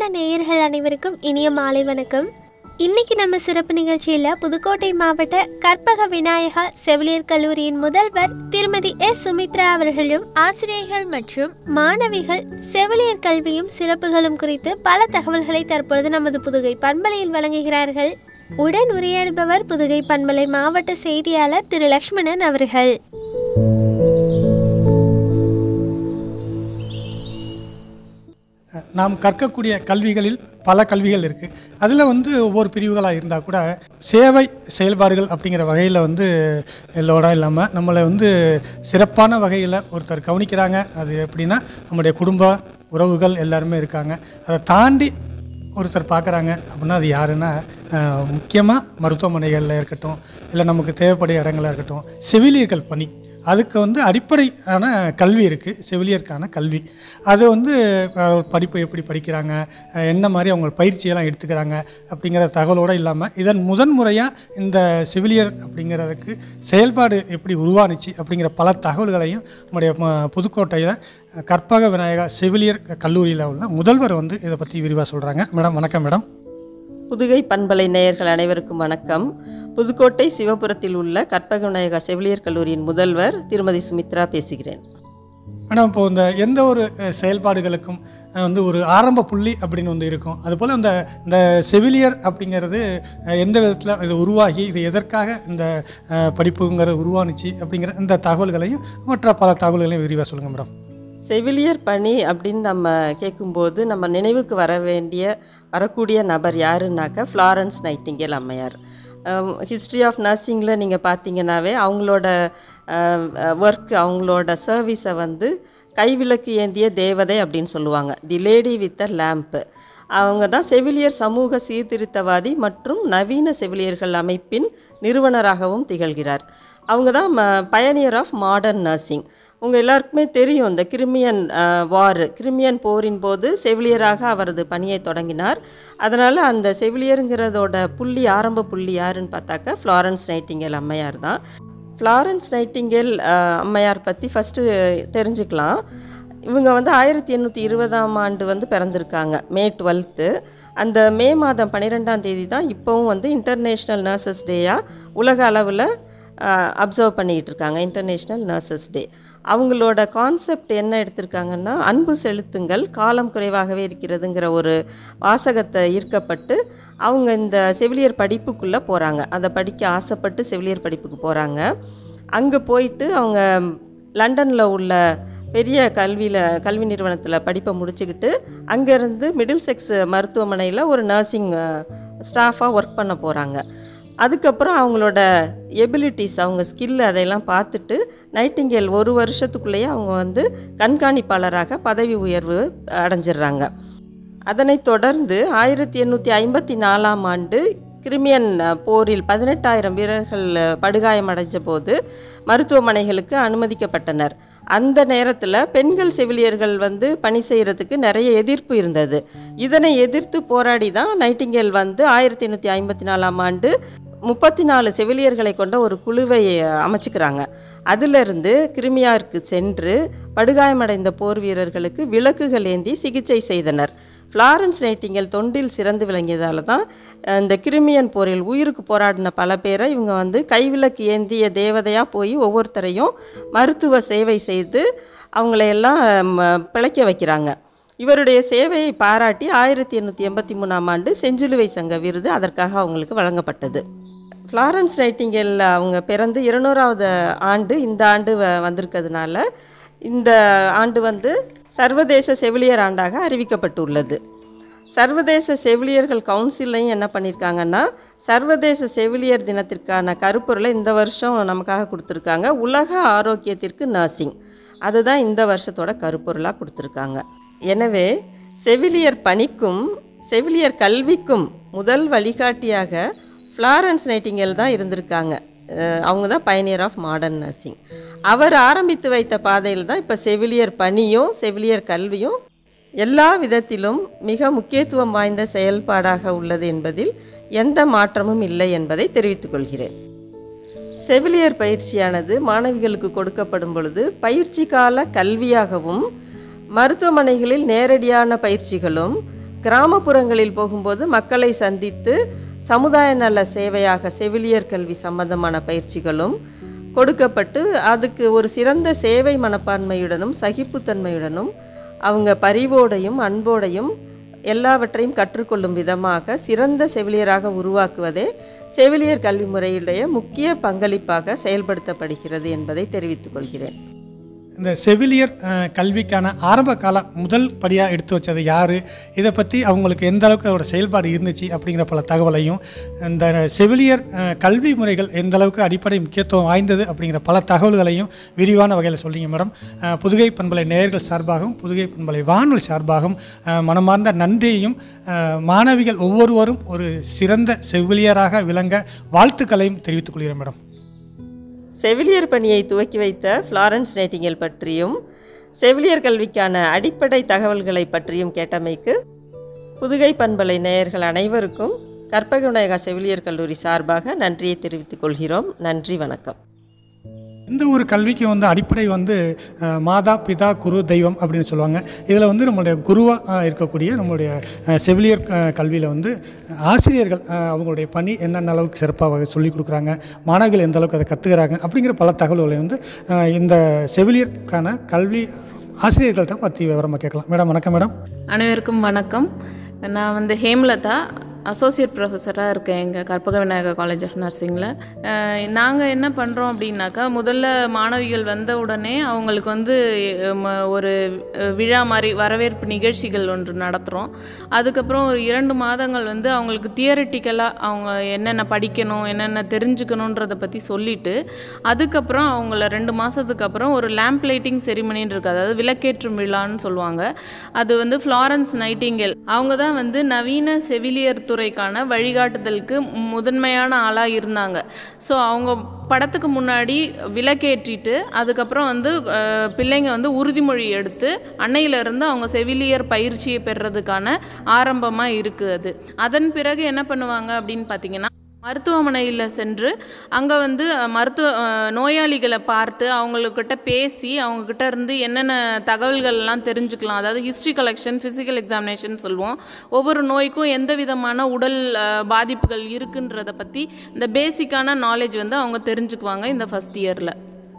அன்பார்ந்த நேயர்கள் அனைவருக்கும் இனிய மாலை வணக்கம் இன்னைக்கு நம்ம சிறப்பு நிகழ்ச்சியில புதுக்கோட்டை மாவட்ட கற்பக விநாயகா செவிலியர் கல்லூரியின் முதல்வர் திருமதி எஸ் சுமித்ரா அவர்களும் ஆசிரியர்கள் மற்றும் மாணவிகள் செவிலியர் கல்வியும் சிறப்புகளும் குறித்து பல தகவல்களை தற்பொழுது நமது புதுகை பண்பலையில் வழங்குகிறார்கள் உடன் உரையாடுபவர் புதுகை பண்பலை மாவட்ட செய்தியாளர் திரு லக்ஷ்மணன் அவர்கள் நாம் கற்கக்கூடிய கல்விகளில் பல கல்விகள் இருக்குது அதில் வந்து ஒவ்வொரு பிரிவுகளாக இருந்தால் கூட சேவை செயல்பாடுகள் அப்படிங்கிற வகையில் வந்து எல்லோட இல்லாமல் நம்மளை வந்து சிறப்பான வகையில் ஒருத்தர் கவனிக்கிறாங்க அது எப்படின்னா நம்முடைய குடும்ப உறவுகள் எல்லாருமே இருக்காங்க அதை தாண்டி ஒருத்தர் பார்க்குறாங்க அப்படின்னா அது யாருன்னா முக்கியமாக மருத்துவமனைகளில் இருக்கட்டும் இல்லை நமக்கு தேவைப்படைய இடங்களா இருக்கட்டும் செவிலியர்கள் பணி அதுக்கு வந்து அடிப்படையான கல்வி இருக்குது செவிலியருக்கான கல்வி அது வந்து அஹ், படிப்பு எப்படி படிக்கிறாங்க அஹ், என்ன மாதிரி அவங்க பயிற்சியெல்லாம் எடுத்துக்கிறாங்க அப்படிங்கிற தகவலோடு இல்லாமல் இதன் முதன் முறையாக இந்த செவிலியர் அப்படிங்கிறதுக்கு செயல்பாடு எப்படி உருவானுச்சு அப்படிங்கிற பல தகவல்களையும் நம்முடைய ம- புதுக்கோட்டையில் கற்பக விநாயகா செவிலியர் கல்லூரியில் உள்ள முதல்வர் வந்து இதை பற்றி விரிவாக சொல்கிறாங்க மேடம் வணக்கம் மேடம் புதுகை பண்பலை நேயர்கள் அனைவருக்கும் வணக்கம் புதுக்கோட்டை சிவபுரத்தில் உள்ள கற்பக விநாயகா செவிலியர் கல்லூரியின் முதல்வர் திருமதி சுமித்ரா பேசுகிறேன் மேடம் இப்போ இந்த எந்த ஒரு அஹ், செயல்பாடுகளுக்கும் அஹ், வந்து ஒரு ஆரம்ப புள்ளி அப்படின்னு வந்து இருக்கும் அதுபோல் இந்த இந்த செவிலியர் அப்படிங்கிறது அஹ், எந்த விதத்தில் இது உருவாகி இது எதற்காக இந்த அஹ், படிப்புங்கிறது உருவானுச்சு அப்படிங்கிற இந்த தகவல்களையும் மற்ற பல தகவல்களையும் விரிவாக சொல்லுங்கள் மேடம் செவிலியர் பணி அப்படின்னு நம்ம கேட்கும்போது நம்ம நினைவுக்கு வர வேண்டிய வரக்கூடிய நபர் யாருன்னாக்க ஃப்ளாரன்ஸ் நைட்டிங்கேல் அம்மையார் ஹிஸ்ட்ரி ஆஃப் நர்சிங்கில் நீங்கள் பார்த்தீங்கன்னாவே அவங்களோட ஒர்க் அவங்களோட சர்வீஸை வந்து கைவிளக்கு ஏந்திய தேவதை அப்படின்னு சொல்லுவாங்க the lady with a lamp அவங்க தான் செவிலியர் சமூக சீர்திருத்தவாதி மற்றும் நவீன செவிலியர்கள் அமைப்பின் நிறுவனராகவும் திகழ்கிறார் அவங்க தான் பயனியர் ஆஃப் மாடர்ன் நர்சிங் உங்கள் எல்லாருக்குமே தெரியும் இந்த கிரிமியன் வார் கிரிமியன் போரின் போது செவிலியராக அவரது பணியை தொடங்கினார் அதனால் அந்த செவிலியருங்கிறதோட புள்ளி ஆரம்ப புள்ளி யாருன்னு பார்த்தாக்க ஃப்ளாரன்ஸ் நைட்டிங்கேல் அம்மையார் தான் ஃப்ளாரன்ஸ் நைட்டிங்கேல் அஹ், அம்மையார் பற்றி ஃபஸ்ட்டு தெரிஞ்சுக்கலாம் இவங்க வந்து ஆயிரத்தி எண்ணூற்றி இருபதாம் ஆண்டு வந்து பிறந்திருக்காங்க மே டுவெல்த்து அந்த மே மாதம் பன்னிரெண்டாம் தேதி தான் இப்போவும் வந்து இன்டர்நேஷ்னல் நர்சஸ் டேயாக உலக அளவில் அப்சர்வ் பண்ணிக்கிட்டு இருக்காங்க இன்டர்நேஷ்னல் நர்சஸ் டே அவங்களோட கான்செப்ட் என்ன எடுத்திருக்காங்கன்னா அன்பு செலுத்துங்கள் காலம் குறைவாகவே இருக்கிறதுங்கிற ஒரு வாசகத்தை ஈர்க்கப்பட்டு அவங்க இந்த செவிலியர் படிப்புக்குள்ளே போகிறாங்க அதை படிக்க ஆசைப்பட்டு செவிலியர் படிப்புக்கு போகிறாங்க அங்கே போயிட்டு அவங்க லண்டனில் உள்ள பெரிய கல்வியில் கல்வி நிறுவனத்தில் படிப்பை முடிச்சுக்கிட்டு அங்கேருந்து மிடில் செக்ஸ் மருத்துவமனையில் ஒரு நர்சிங் ஸ்டாஃபாக ஒர்க் பண்ண போகிறாங்க அதுக்கப்புறம் அவங்களோட எபிலிட்டிஸ் அவங்க ஸ்கில் அதையெல்லாம் பார்த்துட்டு நைட்டிங்கேல் ஒரு வருஷத்துக்குள்ளேயே அவங்க வந்து கண்காணிப்பாளராக பதவி உயர்வு அடைஞ்சிடுறாங்க அதனைத் தொடர்ந்து ஆயிரத்தி எண்ணூற்றி ஐம்பத்தி நாலாம் ஆண்டு கிரிமியன் அஹ், போரில் பதினெட்டாயிரம் வீரர்கள் அஹ், படுகாயமடைஞ்ச போது மருத்துவமனைகளுக்கு அனுமதிக்கப்பட்டனர் அந்த நேரத்தில் பெண்கள் செவிலியர்கள் வந்து பணி செய்கிறதுக்கு நிறைய எதிர்ப்பு இருந்தது இதனை எதிர்த்து போராடி தான் நைட்டிங்கேல் வந்து ஆயிரத்தி எண்ணூற்றி ஐம்பத்தி நாலாம் ஆண்டு முப்பத்தி நாலு செவிலியர்களை கொண்ட ஒரு குழுவை அஹ், அமைச்சுக்கிறாங்க அதிலிருந்து கிரிமியாருக்கு சென்று படுகாயமடைந்த போர் வீரர்களுக்கு விளக்குகள் ஏந்தி சிகிச்சை செய்தனர் ஃப்ளாரன்ஸ் நைட்டிங்கல் தொண்டில் சிறந்து விளங்கியதால தான் அஹ், இந்த கிரிமியன் போரில் உயிருக்கு போராடின பல பேரை இவங்க வந்து கைவிளக்கு ஏந்திய தேவதையாக போய் ஒவ்வொருத்தரையும் மருத்துவ சேவை செய்து அவங்களையெல்லாம் ம, பிழைக்க வைக்கிறாங்க இவருடைய சேவையை பாராட்டி ஆயிரத்தி எண்ணூற்றி எண்பத்தி மூணாம் ஆண்டு செஞ்சிலுவை சங்க விருது அதற்காக அவங்களுக்கு வழங்கப்பட்டது ஃப்ளாரன்ஸ் நைட்டிங்கேல் அவங்க பிறந்து இருநூறாவது ஆண்டு இந்த ஆண்டு வ- வந்திருக்கிறதுனால இந்த ஆண்டு வந்து சர்வதேச செவிலியர் ஆண்டாக அறிவிக்கப்பட்டுள்ளது சர்வதேச செவிலியர்கள் கவுன்சிலையும் என்ன பண்ணியிருக்காங்கன்னா சர்வதேச செவிலியர் தினத்திற்கான கருப்பொருளை இந்த வருஷம் நமக்காக கொடுத்துருக்காங்க உலக ஆரோக்கியத்திற்கு நர்சிங் அதுதான் இந்த வருஷத்தோட கருப்பொருளாக கொடுத்துருக்காங்க எனவே செவிலியர் பணிக்கும் செவிலியர் கல்விக்கும் முதல் வழிகாட்டியாக ஃப்ளாரன்ஸ் நைட்டிங்கேல் தான் இருந்திருக்காங்க அஹ் அவங்க தான் பயனியர் ஆஃப் மாடர்ன் நர்சிங் அவர் ஆரம்பித்து வைத்த பாதையில் தான் இப்போ செவிலியர் பணியும் செவிலியர் கல்வியும் எல்லா விதத்திலும் மிக முக்கியத்துவம் வாய்ந்த செயல்பாடாக உள்ளது என்பதில் எந்த மாற்றமும் இல்லை என்பதை தெரிவித்துக் கொள்கிறேன் செவிலியர் பயிற்சியானது மாணவிகளுக்கு கொடுக்கப்படும் பொழுது பயிற்சி கால கல்வியாகவும் மருத்துவமனைகளில் நேரடியான பயிற்சிகளும் கிராமப்புறங்களில் போகும்போது மக்களை சந்தித்து சமுதாய நல சேவையாக செவிலியர் கல்வி சம்பந்தமான பயிற்சிகளும் கொடுக்கப்பட்டு அதுக்கு ஒரு சிறந்த சேவை மனப்பான்மையுடனும் சகிப்புத்தன்மையுடனும் அவங்க பரிவோடையும் அன்போடையும் எல்லாவற்றையும் கற்றுக்கொள்ளும் விதமாக சிறந்த செவிலியராக உருவாக்குவதே செவிலியர் கல்வி முறையுடைய முக்கிய பங்களிப்பாக செயல்படுத்தப்படுகிறது என்பதை தெரிவித்துக் கொள்கிறேன் இந்த செவிலியர் அஹ், கல்விக்கான ஆரம்ப கால முதல் படியாக எடுத்து வச்சது யாரு இதை பற்றி அவங்களுக்கு எந்த அளவுக்கு அதோட செயல்பாடு இருந்துச்சு அப்படிங்கிற பல தகவலையும் இந்த செவிலியர் அஹ், கல்வி முறைகள் எந்த அளவுக்கு அடிப்படை முக்கியத்துவம் வாய்ந்தது அப்படிங்கிற பல தகவல்களையும் விரிவான வகையில் சொல்லிங்க மேடம் அஹ், புதுகை பண்பலை நேயர்கள் சார்பாகவும் புதுகை பண்பலை வானொலி சார்பாகவும் அஹ், மனமார்ந்த நன்றியையும் அஹ், மாணவிகள் ஒவ்வொருவரும் ஒரு சிறந்த செவிலியராக விளங்க வாழ்த்துக்களையும் தெரிவித்துக் கொள்கிறேன் மேடம் செவிலியர் பணியை துவக்கி வைத்த ஃப்ளாரன்ஸ் நைட்டிங்கேல் பற்றியும் செவிலியர் கல்விக்கான அடிப்படை தகவல்களை பற்றியும் கேட்டமைக்கு புதுகை பண்பலை நேயர்கள் அனைவருக்கும் கற்பக விநாயகா செவிலியர் கல்லூரி சார்பாக நன்றியை தெரிவித்துக் கொள்கிறோம் நன்றி வணக்கம் எந்த ஒரு கல்விக்கு வந்து அடிப்படை வந்து அஹ், மாதா பிதா குரு தெய்வம் அப்படின்னு சொல்லுவாங்க இதில் வந்து நம்மளுடைய குருவாக இருக்கக்கூடிய நம்மளுடைய அஹ், செவிலியர் அஹ், கல்வியில் வந்து ஆசிரியர்கள் அஹ், அவங்களுடைய பணி என்னென்ன அளவுக்கு சிறப்பாக சொல்லிக் கொடுக்குறாங்க மாணவர்கள் எந்த அளவுக்கு அதை கற்றுக்கிறாங்க அப்படிங்கிற பல தகவல்களை வந்து அஹ், இந்த செவிலியருக்கான கல்வி ஆசிரியர்கள்ட்ட பற்றி விவரமாக கேட்கலாம் மேடம் வணக்கம் மேடம் அனைவருக்கும் வணக்கம் நான் வந்து ஹேம்லதா அசோசியேட் ப்ரொஃபஸராக இருக்கேன் எங்கள் கற்பக விநாயகர் காலேஜ் ஆஃப் நர்சிங்கில் நாங்கள் என்ன பண்ணுறோம் அப்படின்னாக்கா முதல்ல மாணவிகள் வந்த உடனே அவங்களுக்கு வந்து அஹ், ம- ஒரு அஹ், விழா மாதிரி வரவேற்பு நிகழ்ச்சிகள் ஒன்று நடத்துகிறோம் அதுக்கப்புறம் ஒரு இரண்டு மாதங்கள் வந்து அவங்களுக்கு தியரிட்டிக்கலாக அவங்க என்னென்ன படிக்கணும் என்னென்ன தெரிஞ்சுக்கணுன்றதை பற்றி சொல்லிட்டு அதுக்கப்புறம் அவங்கள ரெண்டு மாதத்துக்கு அப்புறம் ஒரு லேம்ப் லைட்டிங் செரிமனின்னு இருக்குது அதாவது விளக்கேற்றும் விழான்னு சொல்லுவாங்க அது வந்து ஃப்ளாரன்ஸ் நைட்டிங்கேல் அவங்க தான் வந்து நவீன செவிலியர் துறைக்கான வழிகாட்டுதலுக்கு முதன்மையான ஆளாக இருந்தாங்க ஸோ அவங்க படத்துக்கு முன்னாடி விளக்கேற்றிட்டு அதுக்கப்புறம் வந்து அஹ், பிள்ளைங்க வந்து உறுதிமொழி எடுத்து அன்னையிலிருந்து அவங்க செவிலியர் பயிற்சியை பெறுறதுக்கான ஆரம்பமாக இருக்குது அது அதன் பிறகு என்ன பண்ணுவாங்க அப்படின்னு பார்த்தீங்கன்னா மருத்துவமனையில் சென்று அங்கே வந்து அஹ், மருத்துவ அஹ், நோயாளிகளை பார்த்து அவங்கக்கிட்ட பேசி அவங்கக்கிட்ட இருந்து என்னென்ன தகவல்கள்லாம் தெரிஞ்சுக்கலாம் அதாவது ஹிஸ்ட்ரி கலெக்ஷன் ஃபிசிக்கல் எக்ஸாமினேஷன் சொல்லுவோம் ஒவ்வொரு நோய்க்கும் எந்த விதமான உடல் அஹ், பாதிப்புகள் இருக்குன்றத பற்றி இந்த பேசிக்கான நாலேஜ் வந்து அவங்க தெரிஞ்சுக்குவாங்க இந்த ஃபஸ்ட் இயரில்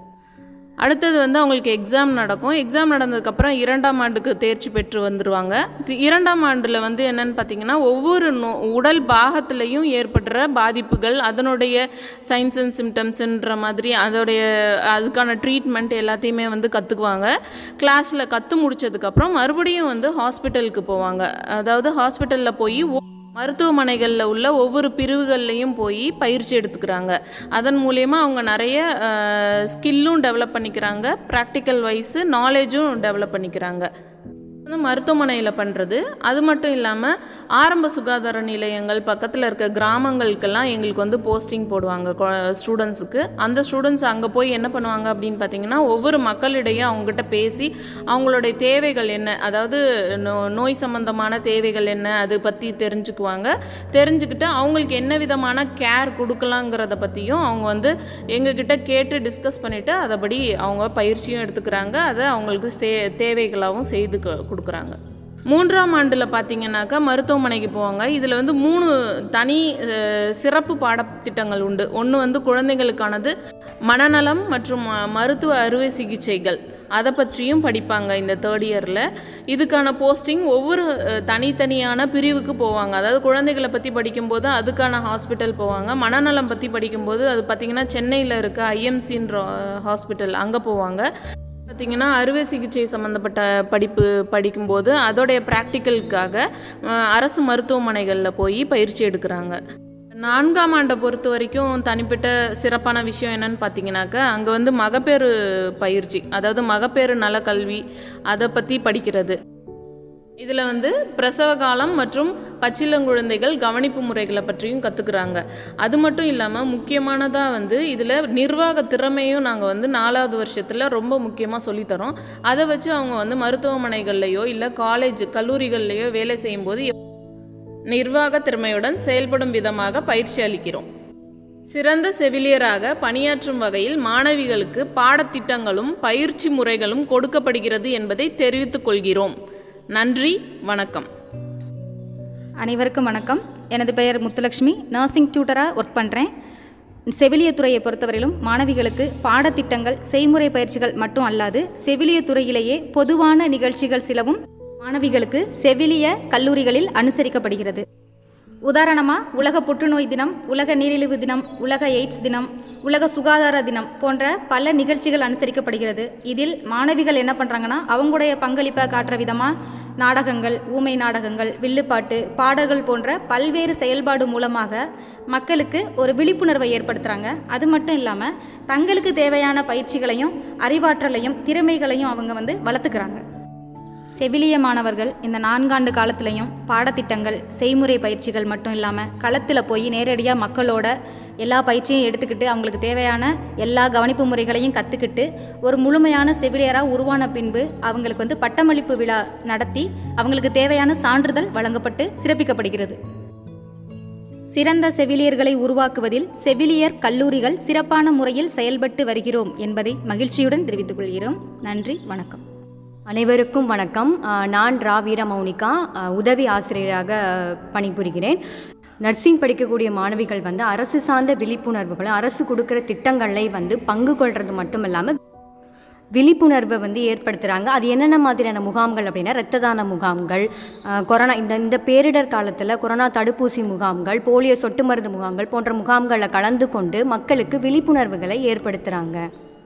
அடுத்தது வந்து அவங்களுக்கு எக்ஸாம் நடக்கும் எக்ஸாம் நடந்ததுக்கப்புறம் இரண்டாம் ஆண்டுக்கு தேர்ச்சி பெற்று வந்துடுவாங்க தி- இரண்டாம் ஆண்டில் வந்து என்னன்னு பார்த்தீங்கன்னா ஒவ்வொரு நோ உடல் பாகத்திலையும் ஏற்படுற பாதிப்புகள் அதனுடைய சைன்ஸ் அண்ட் சிம்டம்ஸ்ன்ற மாதிரி அதோடைய அதுக்கான ட்ரீட்மெண்ட் எல்லாத்தையுமே வந்து கற்றுக்குவாங்க கிளாஸில் கற்று முடிச்சதுக்கப்புறம் மறுபடியும் வந்து ஹாஸ்பிட்டலுக்கு போவாங்க அதாவது ஹாஸ்பிட்டலில் போய் ஒ- மருத்துவமனைகளில் உள்ள ஒவ்வொரு பிரிவுகள்லையும் போய் பயிற்சி எடுத்துக்கிறாங்க அதன் மூலயமா அவங்க நிறைய ஸ்கில்லும் டெவலப் பண்ணிக்கிறாங்க ப்ராக்டிக்கல் வைஸு நாலேஜும் டெவலப் பண்ணிக்கிறாங்க வந்து மருத்துவமனையில் பண்ணுறது அது மட்டும் இல்லாமல் ஆரம்ப சுகாதார நிலையங்கள் பக்கத்தில் இருக்க கிராமங்களுக்கெல்லாம் எங்களுக்கு வந்து போஸ்டிங் போடுவாங்க ஸ்டூடெண்ட்ஸுக்கு அந்த ஸ்டூடெண்ட்ஸ் அங்கே போய் என்ன பண்ணுவாங்க அப்படின்னு பார்த்தீங்கன்னா ஒவ்வொரு மக்களிடையே அவங்ககிட்ட பேசி அவங்களுடைய தேவைகள் என்ன அதாவது நோ- நோய் சம்பந்தமான தேவைகள் என்ன அது பற்றி தெரிஞ்சுக்குவாங்க தெரிஞ்சுக்கிட்டு அவங்களுக்கு என்ன விதமான கேர் கொடுக்கலாங்கிறத பற்றியும் அவங்க வந்து எங்ககிட்ட கேட்டு டிஸ்கஸ் பண்ணிவிட்டு அதைப்படி அவங்க பயிற்சியும் எடுத்துக்கிறாங்க அதை அவங்களுக்கு சே தேவைகளாகவும் செய்து கு- கொடுக்குறாங்க மூன்றாம் ஆண்டில் பார்த்தீங்கன்னாக்கா மருத்துவமனைக்கு போவாங்க இதில் வந்து மூணு தனி அஹ், சிறப்பு பாடத்திட்டங்கள் உண்டு ஒன்று வந்து குழந்தைகளுக்கானது மனநலம் மற்றும் ம- மருத்துவ அறுவை சிகிச்சைகள் அதை பற்றியும் படிப்பாங்க இந்த தேர்ட் இயரில் இதுக்கான போஸ்டிங் ஒவ்வொரு அஹ், தனித்தனியான பிரிவுக்கு போவாங்க அதாவது குழந்தைகளை பற்றி படிக்கும்போது அதுக்கான ஹாஸ்பிட்டல் போவாங்க மனநலம் பற்றி படிக்கும்போது அது பார்த்திங்கன்னா சென்னையில் இருக்க ஐஎம்சின்ற ஹாஸ்பிட்டல் அங்கே போவாங்க பார்த்தீங்கன்னா அறுவை சிகிச்சை சம்மந்தப்பட்ட படிப்பு படிக்கும்போது அதோடைய ப்ராக்டிக்கலுக்காக அரசு மருத்துவமனைகளில் போய் பயிற்சி எடுக்கிறாங்க நான்காம் ஆண்டை பொறுத்த வரைக்கும் தனிப்பட்ட சிறப்பான விஷயம் என்னன்னு பார்த்தீங்கன்னாக்கா அங்கே வந்து மகப்பேறு பயிற்சி அதாவது மகப்பேறு நலக்கல்வி அதை பற்றி படிக்கிறது இதில் வந்து பிரசவ காலம் மற்றும் பச்சிளங்குழந்தைகள் கவனிப்பு முறைகளை பற்றியும் கற்றுக்குறாங்க அது மட்டும் இல்லாமல் முக்கியமானதாக வந்து இதில் நிர்வாக திறமையும் நாங்கள் வந்து நாலாவது வருஷத்தில் ரொம்ப முக்கியமாக சொல்லித்தரோம் அதை வச்சு அவங்க வந்து மருத்துவமனைகள்லையோ இல்லை காலேஜ் கல்லூரிகள்லையோ வேலை செய்யும்போது நிர்வாக திறமையுடன் செயல்படும் விதமாக பயிற்சி அளிக்கிறோம் சிறந்த செவிலியராக பணியாற்றும் வகையில் மாணவிகளுக்கு பாடத்திட்டங்களும் பயிற்சி முறைகளும் கொடுக்கப்படுகிறது என்பதை தெரிவித்துக் கொள்கிறோம் நன்றி வணக்கம் அனைவருக்கும் வணக்கம் எனது பெயர் முத்துலட்சுமி நர்சிங் டியூட்டராக ஒர்க் பண்ணுறேன் செவிலியத் துறையை பொறுத்தவரையிலும் மாணவிகளுக்கு பாடத்திட்டங்கள் செய்முறை பயிற்சிகள் மட்டும் அல்லாது செவிலியத் துறையிலேயே பொதுவான நிகழ்ச்சிகள் சிலவும் மாணவிகளுக்கு செவிலிய கல்லூரிகளில் அனுசரிக்கப்படுகிறது உதாரணமா உலக புற்றுநோய் தினம் உலக நீரிழிவு தினம் உலக எய்ட்ஸ் தினம் உலக சுகாதார தினம் போன்ற பல நிகழ்ச்சிகள் அனுசரிக்கப்படுகிறது இதில் மாணவிகள் என்ன பண்றாங்கன்னா அவங்களுடைய பங்களிப்பை காட்டுற விதமா நாடகங்கள் ஊமை நாடகங்கள் வில்லுப்பாட்டு பாடல்கள் போன்ற பல்வேறு செயல்பாடு மூலமாக மக்களுக்கு ஒரு விழிப்புணர்வை ஏற்படுத்துறாங்க அது மட்டும் இல்லாம தங்களுக்கு தேவையான பயிற்சிகளையும் அறிவாற்றலையும் திறமைகளையும் அவங்க வந்து வளர்த்துக்கிறாங்க செவிலிய மாணவர்கள் இந்த நான்காண்டு காலத்திலையும் பாடத்திட்டங்கள் செய்முறை பயிற்சிகள் மட்டும் இல்லாமல் களத்தில் போய் நேரடியாக மக்களோட எல்லா பயிற்சியும் எடுத்துக்கிட்டு அவங்களுக்கு தேவையான எல்லா கவனிப்பு முறைகளையும் கற்றுக்கிட்டு ஒரு முழுமையான செவிலியராக உருவான பின்பு அவங்களுக்கு வந்து பட்டமளிப்பு விழா நடத்தி அவங்களுக்கு தேவையான சான்றிதழ் வழங்கப்பட்டு சிறப்பிக்கப்படுகிறது சிறந்த செவிலியர்களை உருவாக்குவதில் செவிலியர் கல்லூரிகள் சிறப்பான முறையில் செயல்பட்டு வருகிறோம் என்பதை மகிழ்ச்சியுடன் தெரிவித்துக் கொள்கிறோம் நன்றி வணக்கம் அனைவருக்கும் வணக்கம் அஹ் நான் ரா வீரமௌனிகா அஹ் உதவி ஆசிரியராக அஹ், பணிபுரிகிறேன் நர்சிங் படிக்கக்கூடிய மாணவிகள் வந்து அரசு சார்ந்த விழிப்புணர்வுகளை அரசு கொடுக்குற திட்டங்களை வந்து பங்கு கொள்றது மட்டும் இல்லாமல் விழிப்புணர்வை வந்து ஏற்படுத்துகிறாங்க அது என்னென்ன மாதிரியான முகாம்கள் அப்படின்னா இரத்த தான முகாம்கள் அஹ், கொரோனா இந்த இந்த பேரிடர் காலத்தில் கொரோனா தடுப்பூசி முகாம்கள் போலியோ சொட்டு மருந்து முகாம்கள் போன்ற முகாம்களில் கலந்து கொண்டு மக்களுக்கு விழிப்புணர்வுகளை ஏற்படுத்துகிறாங்க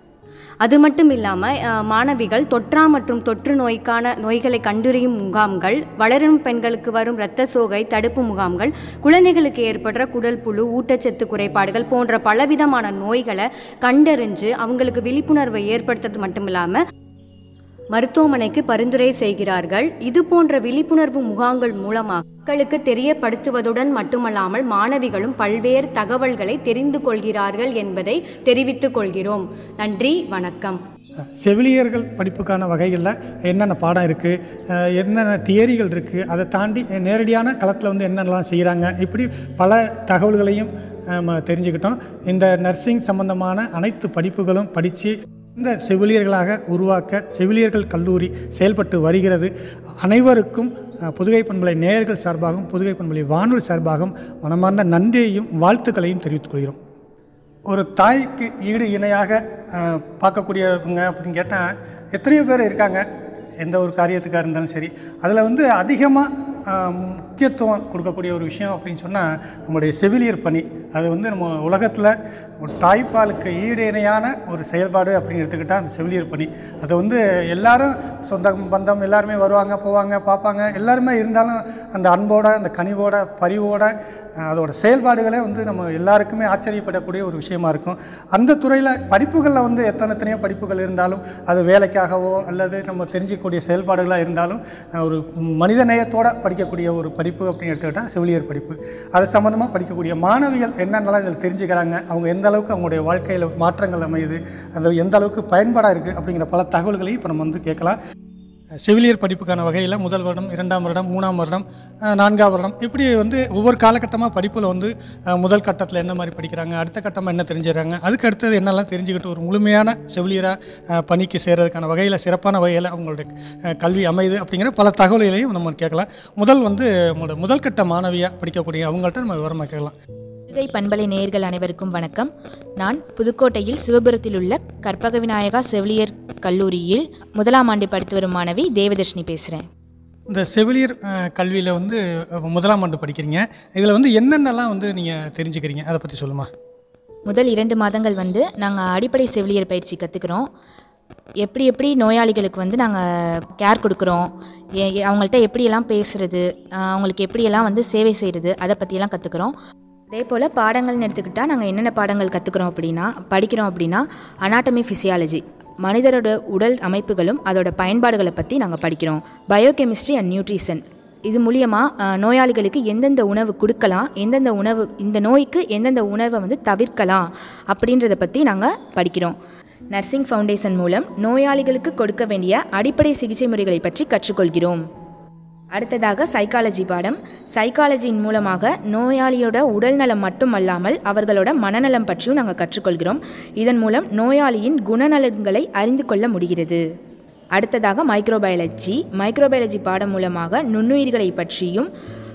அது மட்டும் இல்லாமல் மாணவிகள் தொற்றா மற்றும் தொற்று நோய்க்கான நோய்களை கண்டறியும் முகாம்கள் வளரும் பெண்களுக்கு வரும் இரத்த சோகை தடுப்பு முகாம்கள் குழந்தைகளுக்கு ஏற்படுற குடல் புழு ஊட்டச்சத்து குறைபாடுகள் போன்ற பலவிதமான நோய்களை கண்டறிஞ்சு அவங்களுக்கு விழிப்புணர்வை ஏற்படுத்துறது மட்டும் இல்லாமல் மருத்துவமனைக்கு பரிந்துரை செய்கிறார்கள் இது போன்ற விழிப்புணர்வு முகாம்கள் மூலமாக மக்களுக்கு தெரியப்படுத்துவதுடன் மட்டுமல்லாமல் மாணவிகளும் பல்வேறு தகவல்களை தெரிந்து கொள்கிறார்கள் என்பதை தெரிவித்துக் கொள்கிறோம் நன்றி வணக்கம் செவிலியர்கள் படிப்புக்கான வகைகளில் என்னென்ன பாடம் இருக்குது என்னென்ன தியரிகள் இருக்குது அதை தாண்டி நேரடியான களத்தில் வந்து என்னென்னலாம் செய்கிறாங்க இப்படி பல தகவல்களையும் நம்ம தெரிஞ்சுக்கிட்டோம் இந்த நர்சிங் சம்பந்தமான அனைத்து படிப்புகளும் படித்து இந்த செவிலியர்களாக உருவாக்க செவிலியர்கள் கல்லூரி செயல்பட்டு வருகிறது அனைவருக்கும் அஹ், புதுகை பண்பலை நேயர்கள் சார்பாகவும் புதுகை பண்பலை வானொலி சார்பாகவும் மனமார்ந்த நன்றியையும் வாழ்த்துக்களையும் தெரிவித்துக் கொள்கிறோம் ஒரு தாய்க்கு ஈடு இணையாக அஹ், பார்க்கக்கூடியவங்க அப்படின்னு கேட்டால் எத்தனையோ பேர் இருக்காங்க எந்த ஒரு காரியத்துக்காக இருந்தாலும் சரி அதில் வந்து அதிகமாக முக்கியத்துவம் கொடுக்கக்கூடிய ஒரு விஷயம் அப்படின்னு சொன்னால் நம்முடைய செவிலியர் பணி அது வந்து நம்ம உலகத்தில் ஒரு தாய்ப்பாலுக்கு ஈடு இணையான ஒரு செயல்பாடு அப்படின்னு எடுத்துக்கிட்டால் அந்த செவிலியர் பணி அது வந்து எல்லாரும் சொந்தம் பந்தம் எல்லாருமே வருவாங்க போவாங்க பார்ப்பாங்க எல்லாருமே இருந்தாலும் அந்த அன்போட அந்த கனிவோட பரிவோட அஹ், அதோட செயல்பாடுகளே வந்து நம்ம எல்லாருக்குமே ஆச்சரியப்படக்கூடிய ஒரு விஷயமா இருக்கும் அந்த துறையில் படிப்புகளில் வந்து எத்தனை எத்தனையோ படிப்புகள் இருந்தாலும் அது வேலைக்காகவோ அல்லது நம்ம தெரிஞ்சிக்கக்கூடிய செயல்பாடுகளாக இருந்தாலும் அஹ், ஒரு மனித நேயத்தோட படிக்கக்கூடிய ஒரு படிப்பு அப்படின்னு எடுத்துக்கிட்டால் செவிலியர் படிப்பு அது சம்மந்தமாக படிக்கக்கூடிய மாணவிகள் என்னென்னலாம் இதில் தெரிஞ்சுக்கிறாங்க அவங்க எந்த அளவுக்கு அவங்களுடைய வாழ்க்கையில் மாற்றங்கள் அமையுது அது எந்த அளவுக்கு பயன்பாடாக இருக்குது அப்படிங்கிற பல தகவல்களையும் இப்போ நம்ம வந்து கேட்கலாம் செவிலியர் படிப்புக்கான வகையில் முதல் வருடம் இரண்டாம் வருடம் மூணாம் வருடம் அஹ், நான்காம் வருடம் இப்படி வந்து ஒவ்வொரு காலகட்டமாக படிப்பில் வந்து அஹ், முதல் கட்டத்தில் என்ன மாதிரி படிக்கிறாங்க அடுத்த கட்டமாக என்ன தெரிஞ்சுக்கிறாங்க அதுக்கு அடுத்தது என்னெல்லாம் தெரிஞ்சுக்கிட்டு ஒரு முழுமையான செவிலியராக பணிக்கு சேர்றதுக்கான வகையில் சிறப்பான வகையில் அவங்களுடைய அஹ், கல்வி அமையுது அப்படிங்கிற பல தகவல்களையும் நம்ம கேட்கலாம் முதல் வந்து நம்மளோட முதல் கட்ட மாணவியாக படிக்கக்கூடிய அவங்கள்ட்ட நம்ம விவரமாக கேட்கலாம் புதுகை பண்பலை நேயர்கள் அனைவருக்கும் வணக்கம் நான் புதுக்கோட்டையில் சிவபுரத்தில் உள்ள கற்பக விநாயகா செவிலியர் கல்லூரியில் முதலாம் ஆண்டு படித்து வரும் மாணவி தேவதர்ஷினி பேசுகிறேன் இந்த செவிலியர் கல்வியில் வந்து அஹ், முதலாம் ஆண்டு படிக்கிறீங்க இதில் வந்து என்னென்னலாம் வந்து நீங்கள் தெரிஞ்சுக்கிறீங்க அதை பற்றி சொல்லுமா முதல் இரண்டு மாதங்கள் வந்து நாங்கள் அடிப்படை செவிலியர் பயிற்சி கற்றுக்குறோம் எப்படி எப்படி நோயாளிகளுக்கு வந்து நாங்கள் கேர் கொடுக்குறோம் எ- எ- அவங்கள்ட்ட எப்படியெல்லாம் பேசுறது ஆஹ் அவங்களுக்கு எப்படியெல்லாம் வந்து சேவை செய்கிறது அதை பற்றியெல்லாம் கற்றுக்குறோம் அதே போல் பாடங்கள்னு எடுத்துக்கிட்டால் நாங்கள் என்னென்ன பாடங்கள் கற்றுக்குறோம் அப்படின்னா படிக்கிறோம் அப்படின்னா அனாட்டமி ஃபிசியாலஜி மனிதரோட உடல் அமைப்புகளும் அதோட பயன்பாடுகளை பற்றி நாங்கள் படிக்கிறோம் பயோகெமிஸ்ட்ரி அண்ட் நியூட்ரிஷன் இது மூலியமாக நோயாளிகளுக்கு எந்தெந்த உணவு கொடுக்கலாம் எந்தெந்த உணவு இந்த நோய்க்கு எந்தெந்த உணவை வந்து தவிர்க்கலாம் அப்படின்றத பற்றி நாங்கள் படிக்கிறோம் நர்சிங் ஃபவுண்டேஷன் மூலம் நோயாளிகளுக்கு கொடுக்க வேண்டிய அடிப்படை சிகிச்சை முறைகளை பற்றி கற்றுக்கொள்கிறோம் அடுத்ததாக சைக்காலஜி பாடம் சைக்காலஜியின் மூலமாக நோயாளியோட உடல்நலம் மட்டுமல்லாமல் அவர்களோட மனநலம் பற்றியும் நாங்கள் கற்றுக்கொள்கிறோம் இதன் மூலம் நோயாளியின் குணநலன்களை அறிந்து கொள்ள முடிகிறது அடுத்ததாக மைக்ரோபயாலஜி மைக்ரோபயாலஜி பாடம் மூலமாக நுண்ணுயிர்களை பற்றியும்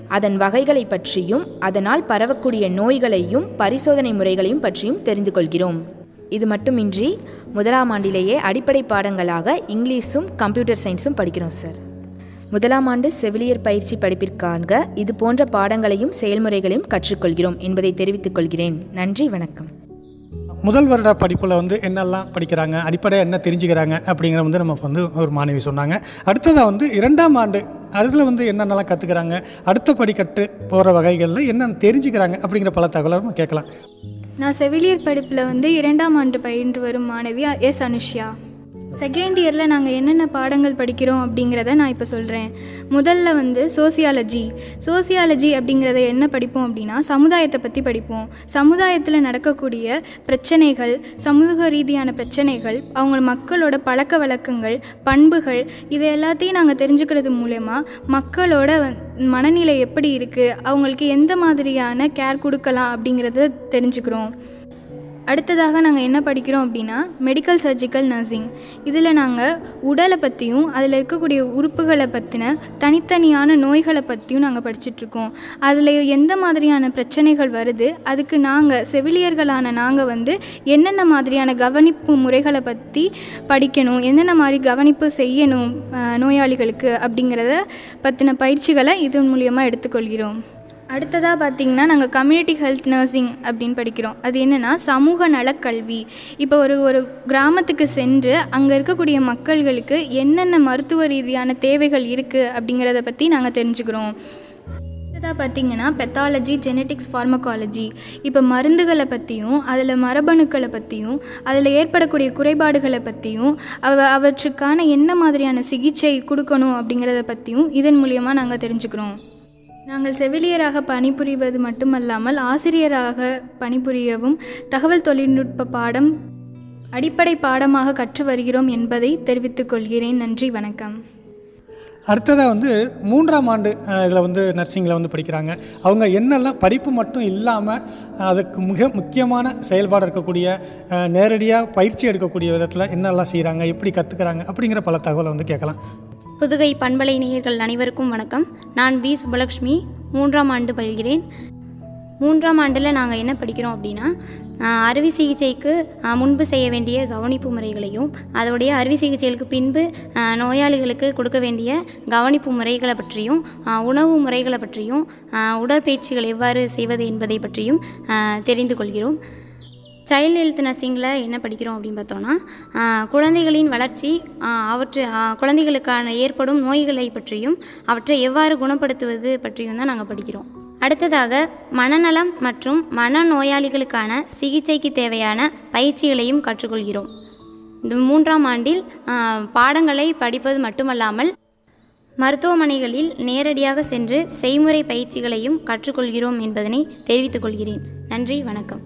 அதன் வகைகளை பற்றியும் அதனால் பரவக்கூடிய நோய்களையும் பரிசோதனை முறைகளையும் பற்றியும் தெரிந்து கொள்கிறோம் இது மட்டுமின்றி முதலாம் ஆண்டிலேயே அடிப்படை பாடங்களாக இங்கிலீஷும் கம்ப்யூட்டர் சயின்ஸும் படிக்கிறோம் சார் முதலாம் ஆண்டு செவிலியர் பயிற்சி படிப்பிற்காக இது போன்ற பாடங்களையும் செயல்முறைகளையும் கற்றுக்கொள்கிறோம் என்பதை தெரிவித்துக் கொள்கிறேன் நன்றி வணக்கம் முதல் வருட படிப்பில் வந்து என்னெல்லாம் படிக்கிறாங்க அடிப்படையாக என்ன தெரிஞ்சுக்கிறாங்க அப்படிங்கிற வந்து நமக்கு வந்து ஒரு மாணவி சொன்னாங்க அடுத்ததாக வந்து இரண்டாம் ஆண்டு அதில் வந்து என்னென்னலாம் கற்றுக்கிறாங்க அடுத்த படி கற்று போகிற வகைகளில் என்னென்ன தெரிஞ்சுக்கிறாங்க அப்படிங்கிற பல தகவலை நம்ம கேட்கலாம் நான் செவிலியர் படிப்பில் வந்து இரண்டாம் ஆண்டு பயின்று வரும் மாணவி எஸ் அனுஷ்யா செகண்ட் இயரில் நாங்கள் என்னென்ன பாடங்கள் படிக்கிறோம் அப்படிங்கிறத நான் இப்போ சொல்கிறேன் முதல்ல வந்து சோசியாலஜி சோசியாலஜி அப்படிங்கிறத என்ன படிப்போம் அப்படின்னா சமுதாயத்தை பற்றி படிப்போம் சமுதாயத்தில் நடக்கக்கூடிய பிரச்சனைகள் சமூக ரீதியான பிரச்சனைகள் அவங்க மக்களோட பழக்க வழக்கங்கள் பண்புகள் இது எல்லாத்தையும் நாங்கள் தெரிஞ்சுக்கிறது மூலயமா மக்களோட வ- மனநிலை எப்படி இருக்குது அவங்களுக்கு எந்த மாதிரியான கேர் கொடுக்கலாம் அப்படிங்கிறத தெரிஞ்சுக்கிறோம் அடுத்ததாக நாங்கள் என்ன படிக்கிறோம் அப்படின்னா மெடிக்கல் சர்ஜிக்கல் நர்சிங் இதில் நாங்கள் உடலை பற்றியும் அதில் இருக்கக்கூடிய உறுப்புகளை பற்றின தனித்தனியான நோய்களை பற்றியும் நாங்கள் படிச்சிட்ருக்கோம் அதில் எந்த மாதிரியான பிரச்சனைகள் வருது அதுக்கு நாங்கள் செவிலியர்களான நாங்கள் வந்து என்னென்ன மாதிரியான கவனிப்பு முறைகளை பற்றி படிக்கணும் என்னென்ன மாதிரி கவனிப்பு செய்யணும் அஹ், நோயாளிகளுக்கு அப்படிங்கிறத பற்றின பயிற்சிகளை இதன் மூலியமாக எடுத்துக்கொள்கிறோம் அடுத்ததாக பார்த்தீங்கன்னா நாங்கள் கம்யூனிட்டி ஹெல்த் நர்சிங் அப்படின்னு படிக்கிறோம் அது என்னென்னா சமூக நலக்கல்வி இப்போ ஒரு ஒரு கிராமத்துக்கு சென்று அங்கே இருக்கக்கூடிய மக்கள்களுக்கு என்னென்ன மருத்துவ ரீதியான தேவைகள் இருக்குது அப்படிங்கிறத பற்றி நாங்கள் தெரிஞ்சுக்கிறோம் அடுத்ததாக பார்த்தீங்கன்னா பெத்தாலஜி ஜெனெட்டிக்ஸ் ஃபார்மகாலஜி இப்போ மருந்துகளை பற்றியும் அதில் மரபணுக்களை பற்றியும் அதில் ஏற்படக்கூடிய குறைபாடுகளை பற்றியும் அவ அவற்றுக்கான என்ன மாதிரியான சிகிச்சை கொடுக்கணும் அப்படிங்கிறத பற்றியும் இதன் மூலியமாக நாங்கள் தெரிஞ்சுக்கிறோம் நாங்கள் செவிலியராக பணிபுரிவது மட்டுமல்லாமல் ஆசிரியராக பணிபுரியவும் தகவல் தொழில்நுட்ப பாடம் அடிப்படை பாடமாக கற்று வருகிறோம் என்பதை தெரிவித்துக் கொள்கிறேன் நன்றி வணக்கம் அடுத்ததாக வந்து மூன்றாம் ஆண்டு இதில் வந்து நர்சிங்கில் வந்து படிக்கிறாங்க அவங்க என்னெல்லாம் படிப்பு மட்டும் இல்லாமல் அதுக்கு மிக முக்கியமான செயல்பாடு இருக்கக்கூடிய நேரடியாக பயிற்சி எடுக்கக்கூடிய விதத்தில் என்னெல்லாம் செய்கிறாங்க எப்படி கற்றுக்கிறாங்க அப்படிங்கிற பல தகவலை வந்து கேட்கலாம் புதுகை பண்பலை நேயர்கள் அனைவருக்கும் வணக்கம் நான் பி சுபலக்ஷ்மி மூன்றாம் ஆண்டு பயில்கிறேன் மூன்றாம் ஆண்டில் நாங்கள் என்ன படிக்கிறோம் அப்படின்னா ஆஹ், அறுவை சிகிச்சைக்கு ஆஹ், முன்பு செய்ய வேண்டிய கவனிப்பு முறைகளையும் அதோடைய அறுவை சிகிச்சைகளுக்கு பின்பு ஆஹ், நோயாளிகளுக்கு கொடுக்க வேண்டிய கவனிப்பு முறைகளை பற்றியும் ஆஹ், உணவு முறைகளை பற்றியும் ஆஹ், உடற்பயிற்சிகள் எவ்வாறு செய்வது என்பதை பற்றியும் ஆஹ், தெரிந்து கொள்கிறோம் சைல்டு ஹெல்த் நர்சிங்கில் என்ன படிக்கிறோம் அப்படின்னு பார்த்தோன்னா ஆஹ், குழந்தைகளின் வளர்ச்சி ஆஹ், அவற்று ஆஹ், குழந்தைகளுக்கான ஏற்படும் நோய்களை பற்றியும் அவற்றை எவ்வாறு குணப்படுத்துவது பற்றியும் தான் நாங்கள் படிக்கிறோம் அடுத்ததாக மனநலம் மற்றும் மனநோயாளிகளுக்கான சிகிச்சைக்கு தேவையான பயிற்சிகளையும் கற்றுக்கொள்கிறோம் இந்த மூன்றாம் ஆண்டில் ஆஹ், பாடங்களை படிப்பது மட்டுமல்லாமல் மருத்துவமனைகளில் நேரடியாக சென்று செய்முறை பயிற்சிகளையும் கற்றுக்கொள்கிறோம் என்பதனை தெரிவித்துக் கொள்கிறேன் நன்றி வணக்கம்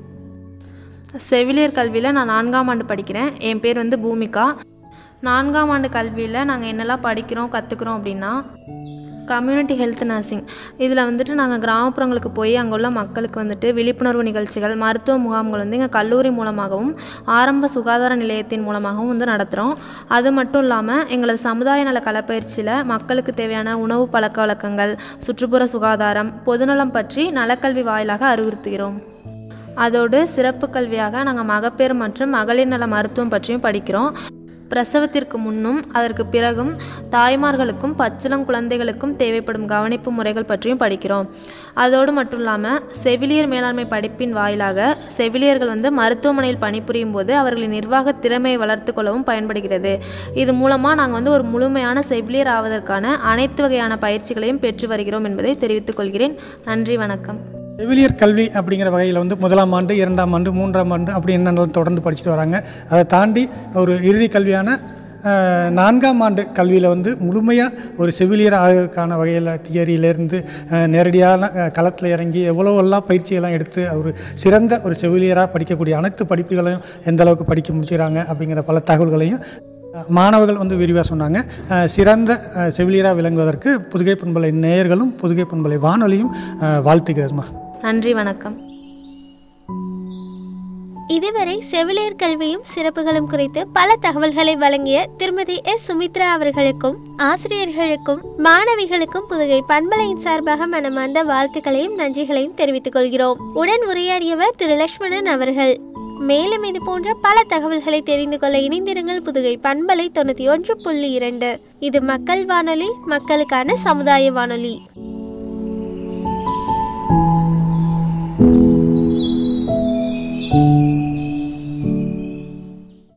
செவிலியர் கல்வியில் நான் நான்காம் ஆண்டு படிக்கிறேன் என் பேர் வந்து பூமிகா நான்காம் ஆண்டு கல்வியில் நாங்கள் என்னெல்லாம் படிக்கிறோம் கற்றுக்குறோம் அப்படின்னா கம்யூனிட்டி ஹெல்த் நர்சிங் இதில் வந்துட்டு நாங்கள் கிராமப்புறங்களுக்கு போய் அங்கே உள்ள மக்களுக்கு வந்துட்டு விழிப்புணர்வு நிகழ்ச்சிகள் மருத்துவ முகாம்கள் வந்து எங்கள் கல்லூரி மூலமாகவும் ஆரம்ப சுகாதார நிலையத்தின் மூலமாகவும் வந்து நடத்துகிறோம் அது மட்டும் இல்லாமல் எங்களது சமுதாய நல களப்பயிற்சியில் மக்களுக்கு தேவையான உணவு பழக்க வழக்கங்கள் சுற்றுப்புற சுகாதாரம் பொதுநலம் பற்றி நலக்கல்வி வாயிலாக அறிவுறுத்துகிறோம் அதோடு சிறப்பு கல்வியாக நாங்கள் மகப்பேறு மற்றும் மகளிர் நல மருத்துவம் பற்றியும் படிக்கிறோம் பிரசவத்திற்கு முன்னும் அதற்கு பிறகும் தாய்மார்களுக்கும் பச்சிளம் குழந்தைகளுக்கும் தேவைப்படும் கவனிப்பு முறைகள் பற்றியும் படிக்கிறோம் அதோடு மட்டும் இல்லாமல் செவிலியர் மேலாண்மை படிப்பின் வாயிலாக செவிலியர்கள் வந்து மருத்துவமனையில் பணிபுரியும் போது அவர்களின் நிர்வாக திறமையை வளர்த்து கொள்ளவும் பயன்படுகிறது இது மூலமாக நாங்கள் வந்து ஒரு முழுமையான செவிலியர் ஆவதற்கான அனைத்து வகையான பயிற்சிகளையும் பெற்று வருகிறோம் என்பதை தெரிவித்துக் கொள்கிறேன் நன்றி வணக்கம் செவிலியர் கல்வி அப்படிங்கிற வகையில் வந்து முதலாம் ஆண்டு இரண்டாம் ஆண்டு மூன்றாம் ஆண்டு அப்படி என்னென்ன தொடர்ந்து படிச்சுட்டு வராங்க அதை தாண்டி ஒரு இறுதி கல்வியான அஹ், நான்காம் ஆண்டு கல்வியில் வந்து முழுமையாக ஒரு செவிலியர் ஆகிறதுக்கான வகையில் தியரியிலேருந்து நேரடியான அஹ், களத்தில் இறங்கி எவ்வளோவெல்லாம் பயிற்சியெல்லாம் எடுத்து ஒரு சிறந்த ஒரு செவிலியராக படிக்கக்கூடிய அனைத்து படிப்புகளையும் எந்த அளவுக்கு படிக்க முடிச்சுறாங்க அப்படிங்கிற பல தகவல்களையும் அஹ், மாணவர்கள் வந்து விரிவாக சொன்னாங்க அஹ், சிறந்த அஹ், செவிலியராக விளங்குவதற்கு புதுகை பண்பலை நேயர்களும் புதுகை பண்பலை வானொலியும் அஹ், வாழ்த்துகிறதுமா நன்றி வணக்கம் இதுவரை செவிலியர் கல்வியும் சிறப்புகளும் குறித்து பல தகவல்களை வழங்கிய திருமதி எஸ் சுமித்ரா அவர்களுக்கும் ஆசிரியர்களுக்கும் மாணவிகளுக்கும் புதுகை பண்பலையின் சார்பாக மனமார்ந்த வாழ்த்துக்களையும் நன்றிகளையும் தெரிவித்துக் கொள்கிறோம் உடன் உரையாடியவர் திரு லட்சுமணன் அவர்கள் மேலும் இது போன்ற பல தகவல்களை தெரிந்து கொள்ள இணைந்திருங்கள் புதுகை பண்பலை தொண்ணூத்தி ஒன்று புள்ளி இரண்டு இது மக்கள் வானொலி மக்களுக்கான சமுதாய வானொலி